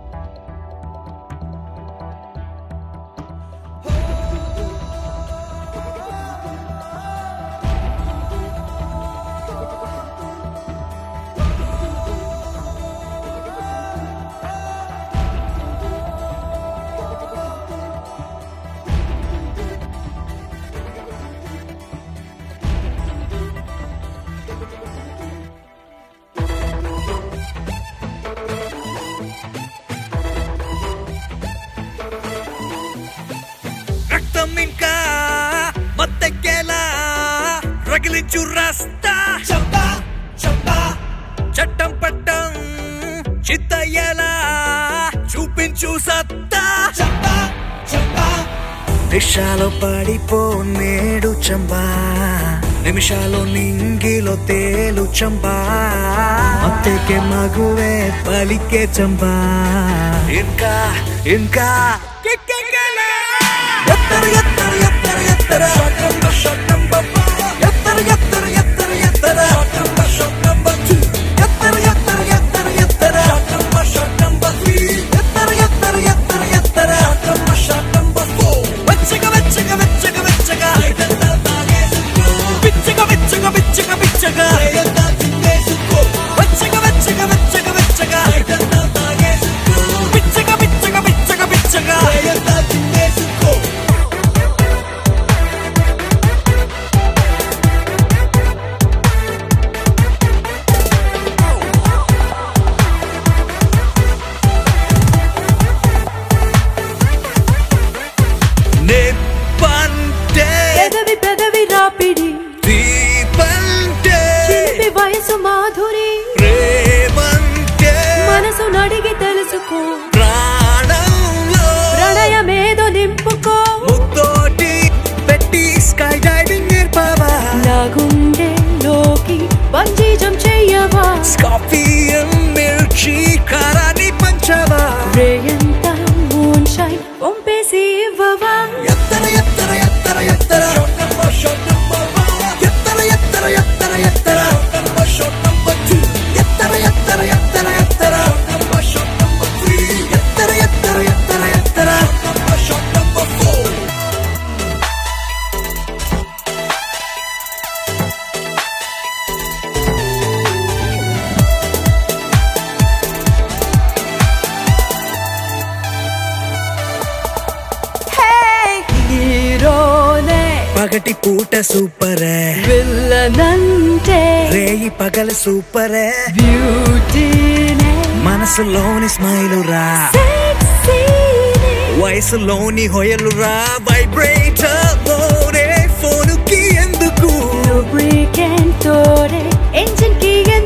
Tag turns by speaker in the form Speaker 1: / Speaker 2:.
Speaker 1: రక్తం ఇంకా మత్తెక్కేలా రగిలించు రస్తా చంపా చంపా చట్టం పట్టం చిత్తయ్యేలా చూపించు సత్తా చంపా చంపా దిశాలో పడిపో నేడు చంబా నిమిషాలు నింగిలో తేలు చంబా అత్తేకే మగువే పలికే చంబా ఇంకా ఇంకా కిక్కెక్కెలే. ఎత్తర ఎత్తర ఎత్తర ఎత్తర షాటంబ షాటంబ ఎత్తర ఎత్తర ఎత్తర ఎత్తర షాటంబ షాటంబ ఎత్తర ఎత్తర ఎత్తర ఎత్తర షాటంబ షాటంబ ఎత్తర ఎత్తర ఎత్తర ఎత్తర షాటంబ షాటంబ వెచ్చగా వెచ్చగా వెచ్చగా వెచ్చగా పిచ్చగా వెచ్చగా వెచ్చగా వెచ్చగా వెచ్చగా వెచ్చగా వెచ్చగా వెచ్చగా పిచ్చగా పిచ్చగా పిచ్చగా పిచ్చగా నిప్పంటే
Speaker 2: పెదవి పెదవి రాపిడి
Speaker 1: దీపంటే
Speaker 2: చిలిపి వయసు మాధురి
Speaker 1: ప్రేమంటే
Speaker 2: మనసు నడిగి తెలుసుకో
Speaker 1: ప్రాణంలో
Speaker 2: ప్రణయమేదో నింపుకో
Speaker 1: ముత్తోటి పెట్టి స్కై డైవింగ్ నేర్పావా
Speaker 2: నా గుండెలోకి బంజీజం చెయ్యవా
Speaker 1: స్కార్పియన్ మిర్చి కారాన్ని పంచవా
Speaker 2: రేయంత మూన్ షైన్ పంపేసి ఇవ్వవా
Speaker 1: ఎత్తర ఎత్తర ఎత్తర ఎత్తర ఎత్తర ఎత్తర ఎత్తర ఎత్తర ఎత్తర ఎత్తర ఎత్తర ఎత్తర ఎత్తర ఎత్తర ఎత్తర ఎత్తర
Speaker 2: హీరోనే
Speaker 1: పగటి పూట సూపరే
Speaker 2: విల్లనంటే
Speaker 1: రేయి పగల సూపరే
Speaker 2: బ్యూటీనే
Speaker 1: మనసులోని స్మైలు రా
Speaker 2: సెక్సీనే
Speaker 1: వయసులోని హొయలు రా వైబ్రేటర్ మోడే ఫోనుకి ఎందుకు
Speaker 2: lubricant తోడే engine కి